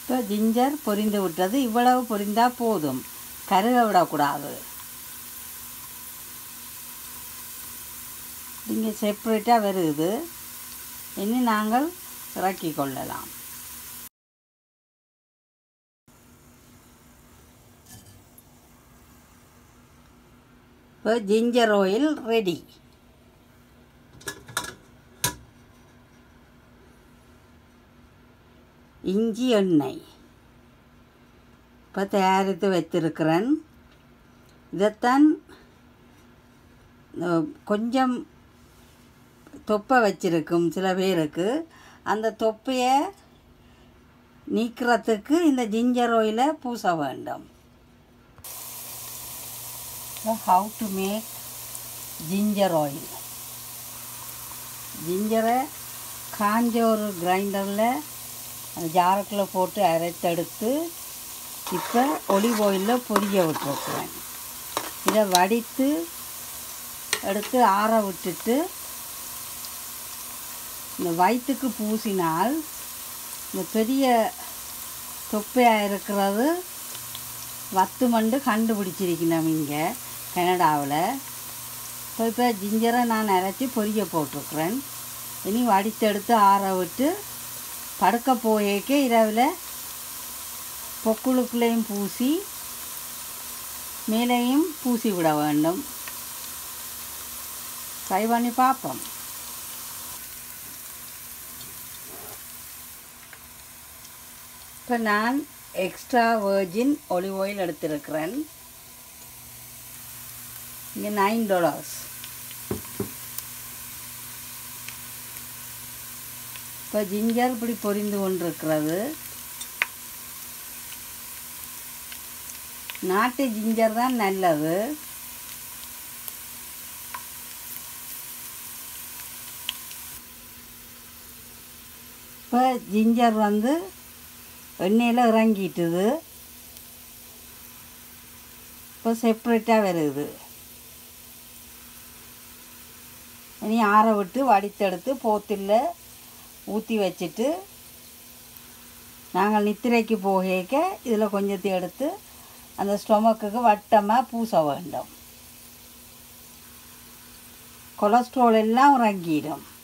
இப்போ ஜிஞ்சர் பொரிந்து விட்டது இவ்வளவு பொரிந்தால் போதும் கருக விடக்கூடாது இங்கே செப்பரேட்டாக வருது இனி நாங்கள் இறக்கி கொள்ளலாம் இப்போ ஜிஞ்சர் ஆயில் ரெடி இஞ்சி எண்ணெய் இப்போ தயாரித்து வைத்திருக்கிறேன் இதைத்தான் அஹ், கொஞ்சம் தொப்பை வச்சிருக்கும் சில பேருக்கு அந்த தொப்பையை நீக்கிறதுக்கு இந்த ஜிஞ்சர் ஆயிலை பூச வேண்டும் how to make ginger oil ஜிஞ்சரை காஞ்ச ஒரு கிரைண்டரில் அந்த ஜாரக்குள்ளே போட்டு அரைத்தெடுத்து இப்போ ஒலிவ் ஆயிலில் பொரிய விட்டுருக்குறேன் இதை வடித்து எடுத்து ஆற விட்டுட்டு இந்த வயிற்றுக்கு பூசினால் இந்த பெரிய தொப்பையாக இருக்கிறது வத்து மண்டு கண்டுபிடிச்சிருக்கணும் இங்கே கனடாவில் இப்போ இப்போ ஜிஞ்சரை நான் அரைச்சி பொரிய போட்டிருக்கிறேன் இனி வடித்தெடுத்து ஆற விட்டு படுக்க போயேக்க இரவில் பொக்குளுக்குள்ளேயும் பூசி மேலேயும் பூசி விட வேண்டும் ட்ரை பண்ணி பார்ப்போம் இப்போ நான் எக்ஸ்ட்ரா வெர்ஜின் ஒலிவ் ஆயில் எடுத்திருக்கிறேன் இங்கே நைன் டாலர்ஸ் இப்போ ஜிஞ்சர் இப்படி பொரிந்து கொண்டிருக்கிறது நாட்டு ஜிஞ்சர் தான் நல்லது இப்போ ஜிஞ்சர் வந்து எண்ணெயில் இறங்கிட்டுது இப்போ செப்ரேட்டாக வருது இனி ஆற விட்டு வடித்தெடுத்து போத்தில் ஊற்றி வச்சுட்டு நாங்கள் நித்திரைக்கு போகேக்க இதில் கொஞ்சத்தை எடுத்து அந்த ஸ்டொமக்குக்கு வட்டமாக பூச வேண்டும் கொலஸ்ட்ரால் எல்லாம் இறங்கிடும்